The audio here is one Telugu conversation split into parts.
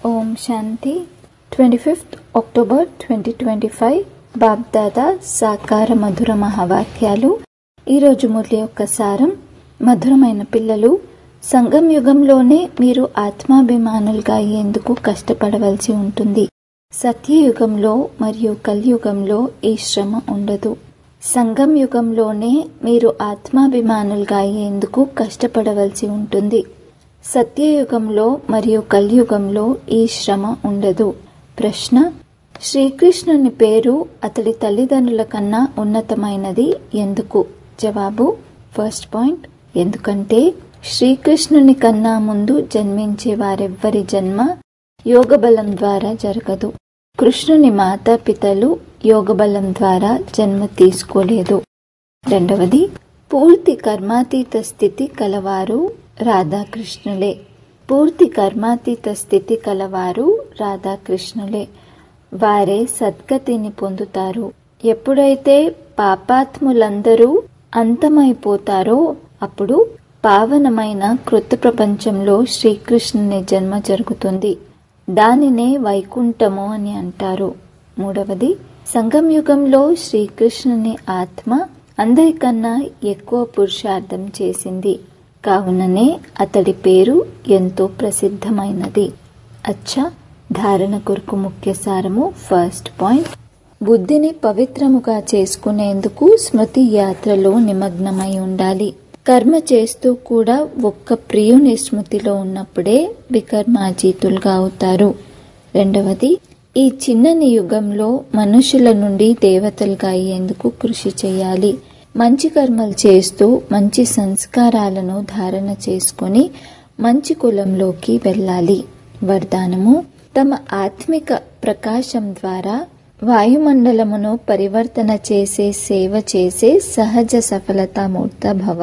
ఓం శాంతి twenty fifth October twenty twenty five Bapdada సాకార మధుర మహావాక్యాలు ఈరోజు మురళి యొక్క సారం మధురమైన పిల్లలు సంగం యుగంలోనే మీరు ఆత్మాభిమానులుగా అయ్యేందుకు కష్టపడవలసి ఉంటుంది సత్యయుగంలో మరియు కలియుగంలో ఈ శ్రమ ఉండదు సంగం యుగంలోనే మీరు ఆత్మాభిమానులుగా అయ్యేందుకు కష్టపడవలసి ఉంటుంది సత్యయుగంలో మరియు కలియుగంలో ఈ శ్రమ ఉండదు ప్రశ్న శ్రీకృష్ణుని పేరు అతడి తల్లిదండ్రుల కన్నా ఉన్నతమైనది ఎందుకు జవాబు ఫస్ట్ పాయింట్ ఎందుకంటే శ్రీకృష్ణుని కన్నా ముందు జన్మించే వారెవ్వరి జన్మ యోగబలం ద్వారా జరగదు కృష్ణుని మాతాపితలు యోగబలం ద్వారా జన్మ తీసుకోలేదు రెండవది పూర్తి కర్మాతీత స్థితి కలవారు రాధాకృష్ణులే పూర్తి కర్మాతీత స్థితి కలవారు రాధాకృష్ణులే వారే సద్గతిని పొందుతారు ఎప్పుడైతే పాపాత్ములందరూ అంతమైపోతారో అప్పుడు పావనమైన కృత ప్రపంచంలో శ్రీకృష్ణుని జన్మ జరుగుతుంది దానినే వైకుంఠము అని అంటారు మూడవది సంగం యుగంలో శ్రీకృష్ణుని ఆత్మ అందరికన్నా ఎక్కువ పురుషార్థం చేసింది కావుననే అతడి పేరు ఎంతో ప్రసిద్ధమైనది అచ్చా ధారణ కొరకు ముఖ్య సారము ఫస్ట్ పాయింట్ బుద్ధిని పవిత్రముగా చేసుకునేందుకు స్మృతి యాత్రలో నిమగ్నమై ఉండాలి కర్మ చేస్తూ కూడా ఒక్క ప్రియుని స్మృతిలో ఉన్నప్పుడే వికర్మాజీతులుగా అవుతారు రెండవది ఈ చిన్నని యుగంలో మనుషుల నుండి దేవతలుగా అయ్యేందుకు కృషి చేయాలి మంచి కర్మలు చేస్తూ మంచి సంస్కారాలను ధారణ చేసుకొని మంచి కులంలోకి వెళ్ళాలి వరదానము తమ ఆత్మిక ప్రకాశం ద్వారా వాయుమండలమును పరివర్తన చేసే సేవ చేసే సహజ సఫలతామూర్త భవ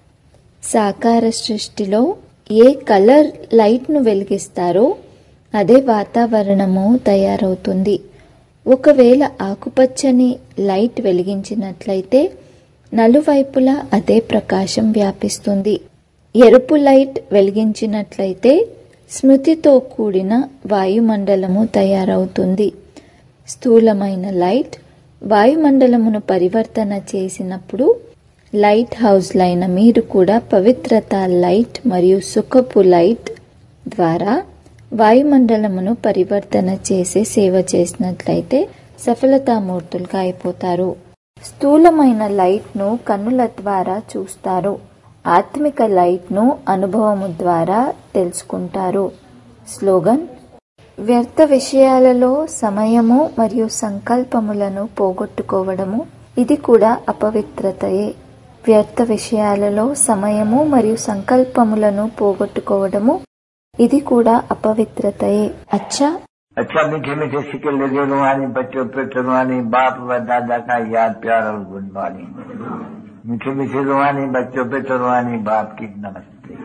సాకార సృష్టిలో ఏ కలర్ లైట్ను వెలిగిస్తారో అదే వాతావరణము తయారవుతుంది ఒకవేళ ఆకుపచ్చని లైట్ వెలిగించినట్లయితే నలువైపులా అదే ప్రకాశం వ్యాపిస్తుంది ఎరుపు లైట్ వెలిగించినట్లయితే స్మృతితో కూడిన వాయుమండలము తయారవుతుంది స్థూలమైన లైట్ వాయుమండలమును పరివర్తన చేసినప్పుడు లైట్ హౌస్లైన మీరు కూడా పవిత్రత లైట్ మరియు సుఖపు లైట్ ద్వారా వాయుమండలమును పరివర్తన చేసే సేవ చేసినట్లయితే సఫలతామూర్తులుగా అయిపోతారు స్థూలమైన లైట్ను కన్నుల ద్వారా చూస్తారు ఆత్మిక లైట్ను అనుభవము ద్వారా తెలుసుకుంటారు స్లోగన్ వ్యర్థ విషయాలలో సమయము మరియు సంకల్పములను పోగొట్టుకోవడము ఇది కూడా అపవిత్రతయే వ్యర్థ విషయాలలో సమయము మరియు సంకల్పములను పోగొట్టుకోవడము ఇది కూడా అపవిత్రతయే అచ్చా अच्छा मीठे मीठे सिक्के लगे रुहानी बच्चों पे रुहानी बाप व दादा का याद प्यार और गुड मॉर्निंग मीठे मीठे रुहानी बच्चों पे रुहानी बाप की नमस्ते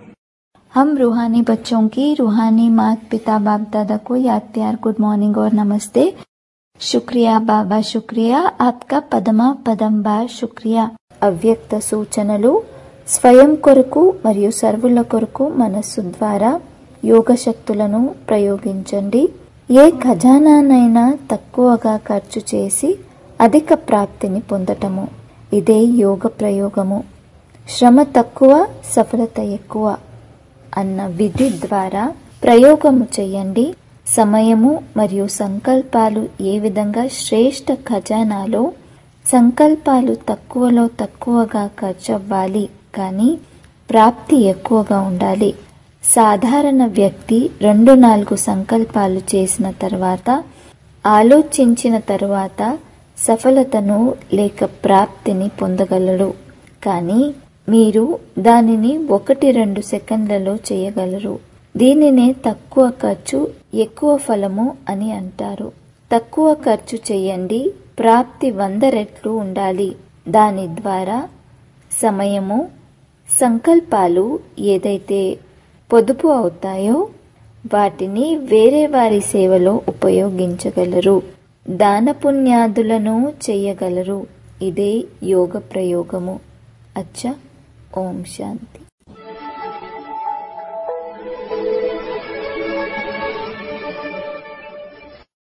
हम रूहानी बच्चों की रूहानी मात पिता बाप दादा को याद प्यार गुड मॉर्निंग और नमस्ते शुक्रिया बाबा शुक्रिया आपका పదమా పదం బార్ శుక్రియా అవ్యక్త సూచనలు స్వయం కొరకు మరియు సర్వుల కొరకు మనస్సు ద్వారా యోగ శక్తులను ప్రయోగించండి ఏ ఖజానానైనా తక్కువగా ఖర్చు చేసి అధిక ప్రాప్తిని పొందటము ఇదే యోగ ప్రయోగము శ్రమ తక్కువ సఫలత ఎక్కువ అన్న విధి ద్వారా ప్రయోగము చేయండి సమయము మరియు సంకల్పాలు ఏ విధంగా శ్రేష్ట ఖజానాలో సంకల్పాలు తక్కువలో తక్కువగా ఖర్చవ్వాలి కానీ ప్రాప్తి ఎక్కువగా ఉండాలి సాధారణ వ్యక్తి రెండు నాలుగు సంకల్పాలు చేసిన తర్వాత ఆలోచించిన తర్వాత సఫలతను లేక ప్రాప్తిని పొందగలడు కానీ మీరు దానిని ఒకటి రెండు సెకండ్లలో చేయగలరు దీనినే తక్కువ ఖర్చు ఎక్కువ ఫలము అని అంటారు తక్కువ ఖర్చు చేయండి ప్రాప్తి వంద రెట్లు ఉండాలి దాని ద్వారా సమయము సంకల్పాలు ఏదైతే పొదుపు అవుతాయో వాటిని వేరే వారి సేవలో ఉపయోగించగలరు దాన పుణ్యాదులను చేయగలరు ఇదే యోగ ప్రయోగము అచ్చ ఓం శాంతి